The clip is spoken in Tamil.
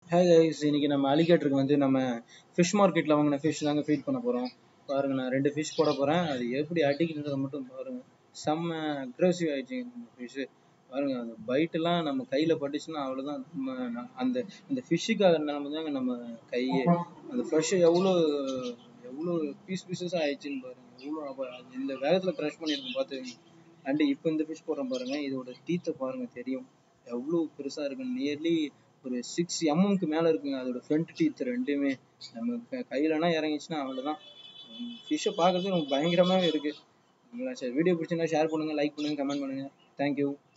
ஹே கைஸ் இன்னைக்கு நம்ம அலிகேட்டருக்கு வந்து நம்ம ஃபிஷ் மார்க்கெட்டில் வாங்கின ஃபிஷ் தாங்க ஃபீட் பண்ண போகிறோம் பாருங்க நான் ரெண்டு ஃபிஷ் போட போகிறேன் அது எப்படி அடிக்கிறதை மட்டும் பாருங்க செம்ம அக்ரெசிவ் ஆயிடுச்சுங்க நம்ம ஃபிஷ்ஷு பாருங்க அந்த பைட்டெல்லாம் நம்ம கையில் பட்டுச்சுன்னா அவ்வளோதான் நம்ம ந- அந்த இந்த ஃபிஷ்ஷுக்காக நம்ம தாங்க நம்ம கையே அந்த ஃப்ரெஷ் எவ்வளோ எவ்வளோ பீஸ் பீசஸாக ஆயிடுச்சுன்னு பாருங்க எவ்வளோ அப்போ இந்த வேகத்தில் க்ரஷ் பண்ணியிருக்கோம் பார்த்துக்கங்க அண்டு இப்போ இந்த ஃபிஷ் போடுறோம் பாருங்க இதோட டீத்தை பாருங்க தெரியும் எவ்வளோ பெருசாக இருக்கு நியர்லி ஒரு சிக்ஸ் எம்எம்க்கு மேலே இருக்குங்க அதோட ஃப்ரண்ட் டீத் ரெண்டுமே நம்ம க- கையிலனா இறங்கிச்சுன்னா அவ்வளோதான் ஃபிஷ்ஷை பார்க்கறதுக்கு ரொம்ப பயங்கரமாகவே இருக்கு சரிங்களா சரி வீடியோ பிடிச்சிருந்தா ஷேர் பண்ணுங்க லைக் பண்ணுங்க கமெண்ட் பண்ணுங்க தேங்க்யூ